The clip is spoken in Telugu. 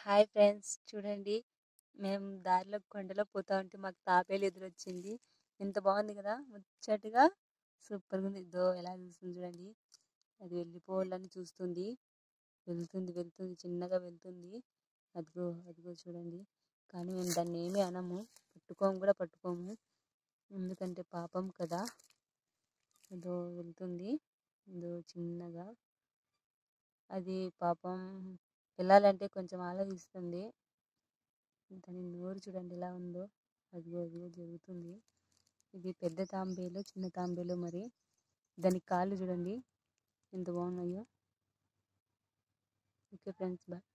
హాయ్ ఫ్రెండ్స్ చూడండి మేము దారిలో కొండలో పోతా ఉంటే మాకు తాబేలు ఎదురొచ్చింది ఎంత బాగుంది కదా ముచ్చటగా సూపర్గా ఉంది ఇదో ఎలా చూస్తుంది చూడండి అది వెళ్ళిపోవాలని చూస్తుంది వెళ్తుంది వెళ్తుంది చిన్నగా వెళ్తుంది అదిగో అదిగో చూడండి కానీ మేము దాన్ని ఏమీ అనము పట్టుకోము కూడా పట్టుకోము ఎందుకంటే పాపం కదా అదో వెళ్తుంది ఇదో చిన్నగా అది పాపం వెళ్ళాలంటే కొంచెం ఆలోచిస్తుంది దాని నోరు చూడండి ఎలా ఉందో అదిగో అదిగో జరుగుతుంది ఇది పెద్ద తాంబేలు చిన్న తాంబేలు మరి దాని కాళ్ళు చూడండి ఎంత బాగున్నాయో ఓకే ఫ్రెండ్స్ బాయ్